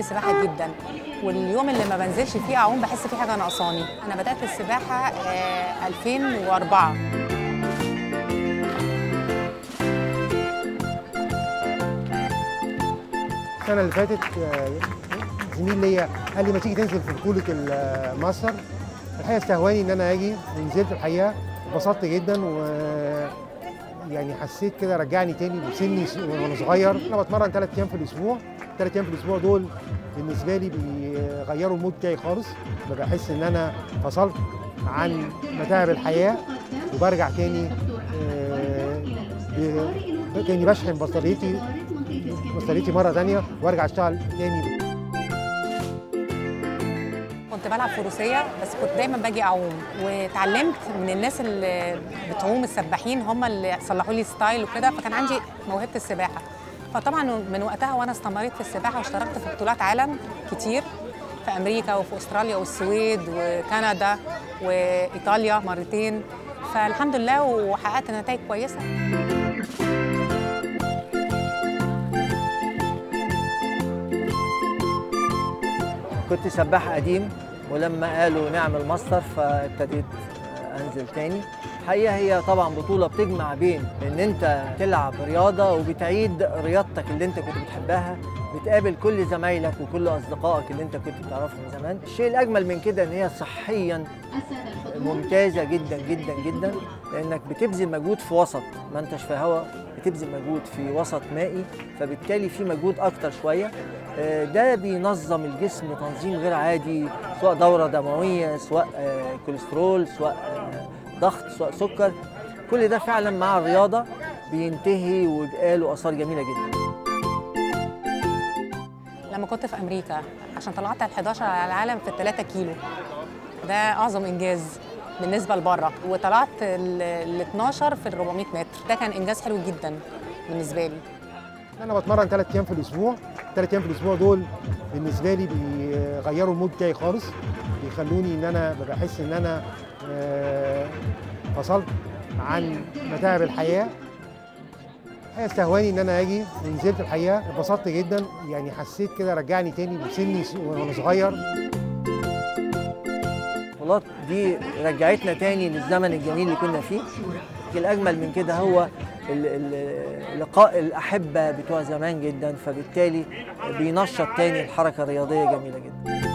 السباحه جدا واليوم اللي ما بنزلش فيه اعوم بحس فيه حاجه ناقصاني انا بدات السباحه آه 2004 السنه اللي فاتت آه، زميل ليا قال لي ما تيجي تنزل في بطوله الماستر الحقيقه استهواني ان انا اجي ونزلت الحقيقه اتبسطت جدا و يعني حسيت كده رجعني تاني لسني س- وانا صغير انا بتمرن ثلاث ايام في الاسبوع ثلاث ايام في الاسبوع دول بالنسبه لي بيغيروا المود بتاعي خالص ببقى بحس ان انا فصلت عن متاعب الحياه وبرجع تاني آه، ب- تاني بشحن بطاريتي بطاريتي مره تانيه وارجع اشتغل تاني كنت بلعب فروسيه بس كنت دايما باجي اعوم واتعلمت من الناس اللي بتعوم السباحين هم اللي صلحوا لي ستايل وكده فكان عندي موهبه السباحه فطبعا من وقتها وانا استمريت في السباحه واشتركت في بطولات عالم كتير في امريكا وفي استراليا والسويد وكندا وايطاليا مرتين فالحمد لله وحققت نتائج كويسه كنت سباح قديم ولما قالوا نعمل ماستر فابتديت انزل تاني الحقيقه هي طبعا بطوله بتجمع بين ان انت تلعب رياضه وبتعيد رياضتك اللي انت كنت بتحبها بتقابل كل زمايلك وكل اصدقائك اللي انت كنت بتعرفهم زمان الشيء الاجمل من كده ان هي صحيا ممتازه جدا جدا جدا لانك بتبذل مجهود في وسط ما انتش في هواء بتبذل مجهود في وسط مائي فبالتالي في مجهود اكتر شويه آه، ده بينظم الجسم تنظيم غير عادي سواء دوره دمويه سواء آه، كوليسترول سواء آه، ضغط سواء سكر كل ده فعلا مع الرياضه بينتهي ويبقى له اثار جميله جدا لما كنت في امريكا عشان طلعت ال 11 على العالم في 3 كيلو ده اعظم انجاز بالنسبه لبره وطلعت ال 12 في ال 400 متر ده كان انجاز حلو جدا بالنسبه لي انا بتمرن ثلاث ايام في الاسبوع ثلاث ايام في الاسبوع دول بالنسبه لي بيغيروا المود بتاعي خالص بيخلوني ان انا ببقى بحس ان انا آه، فصلت عن متاعب الحياه الحقيقه استهواني ان انا اجي ونزلت الحقيقه اتبسطت جدا يعني حسيت كده رجعني تاني لسني س- وانا صغير البطولات دي رجعتنا تاني للزمن الجميل اللي كنا فيه الأجمل من كده هو ال- ال- لقاء الأحبة بتوع زمان جدا فبالتالي بينشط تاني الحركة الرياضية جميلة جدا